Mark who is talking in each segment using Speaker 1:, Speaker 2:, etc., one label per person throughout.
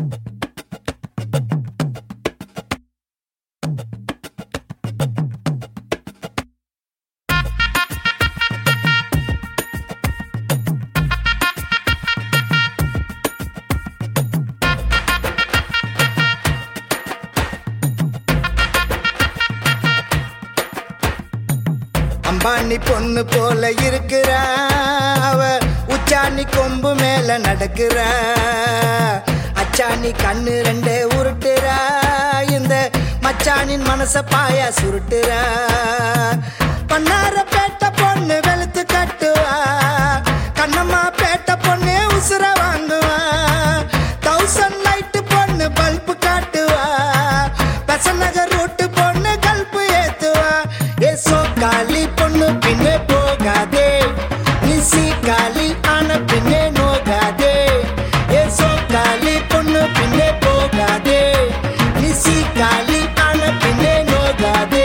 Speaker 1: அம்பானி பொண்ணு போல இருக்கிறா அவ உச்சாணி கொம்பு மேல நடக்கிறா அச்சாணி கண்ணு ரெண்டே உருட்டுறா இந்த மச்சானின் மனச பாயா சுருட்டுறா பண்ணார பேட்ட பொண்ணு வெளுத்து கட்டுவா கண்ணம்மா பேட்ட பொண்ணு உசுர வாங்குவா தௌசண்ட் லைட் பொண்ணு பல்பு காட்டுவா பெசநகர் ரூட்டு பொண்ணு கல்பு ஏத்துவா ஏசோ காலி பொண்ணு பின்னே போகாதே நிசி காலி ஆன பின்னே நோகாதே ஏசோ காலி பொண்ணு பின்னே போகாதே நிசி காலி ஆன பின்னே நோகாதே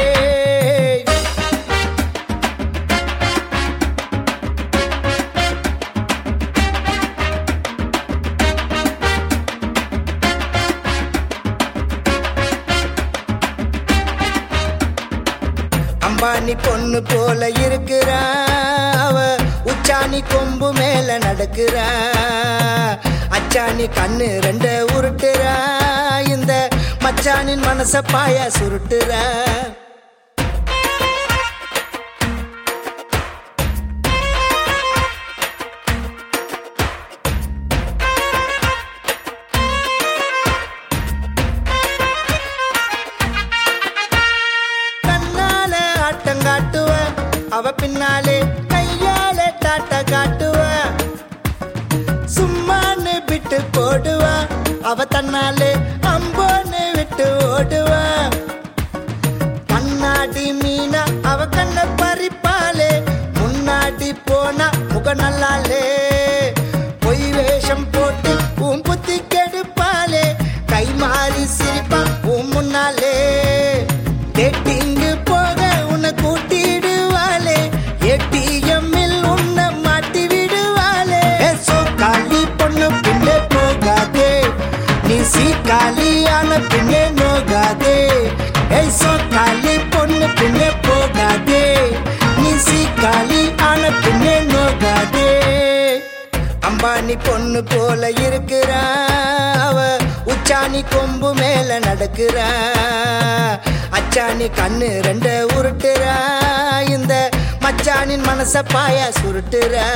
Speaker 1: அம்பானி பொண்ணு போல இருக்கிறா அவ உச்சாணி கொம்பு மேல நடக்கிறா அச்சாணி கண்ணு ரெண்ட உருட்டுறா இந்த மச்சானின் மனச பாயா சுருட்டுறா கண்ணால ஆட்டம் காட்டுவ அவ பின்னாலே கையால டாட்ட காட்டுவ சும்மான்னு விட்டு போடுவா அவ தன்னாலே அம்போன்னு விட்டு ஓடுவா கண்ணாடி மீனா அவ கண்ண பறிப்பாலே முன்னாடி போனா முக நல்லாலே பொய் வேஷம் போட்டு உன் புத்தி கெடுப்பாலே கை மாறி சிரிப்பா உன் முன்னாலே டேட்டிங்கு போக உன்னை கூட்டிடுவாளே ஏடிஎம்மில் உன்னை மாட்டி விடுவாளே ஏசோ காலி பொண்ணு பின்னே போகாதே நீ சீக்காலியான பின்னே நோகாதே ஏசோ காலி பொண்ணு பின்னே போகாதே நீ சீக்காலி ஆன பின்னே நோகாதே அம்பானி பொண்ணு போல இருக்கிறா அவ உச்சாணி கொம்பு மேல நடக்கிறா அச்சாணி கண்ணு ரெண்ட உருட்டுறா இந்த மச்சானின் மனச பாயா சுருட்டுறா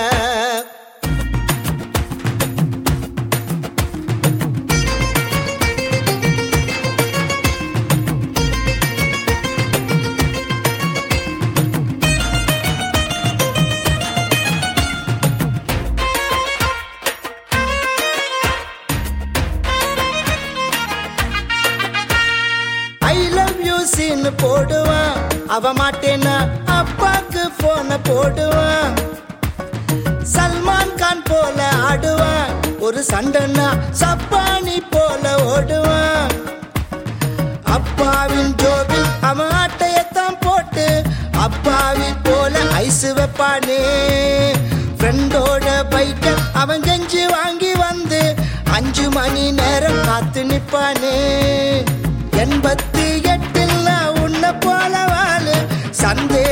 Speaker 1: ஐ லவ் யூ சீன் போடுவான் அவ மாட்டேன்னா அப்பாக்கு போன போடுவான் சல்மான் கான் போல ஆடுவான் ஒரு சண்டைன்னா சப்பானி போல ஓடுவான் அப்பாவின் ஜோபில் அவன் ஆட்டையத்தான் போட்டு அப்பாவி போல ஐஸ் வைப்பானே ஃப்ரெண்டோட பைக்க அவன் கெஞ்சி வாங்கி வந்து அஞ்சு மணி நேரம் காத்து நிப்பானே எண்பத்தி எட்டில் நான் உன்னை போல வாழு சந்தே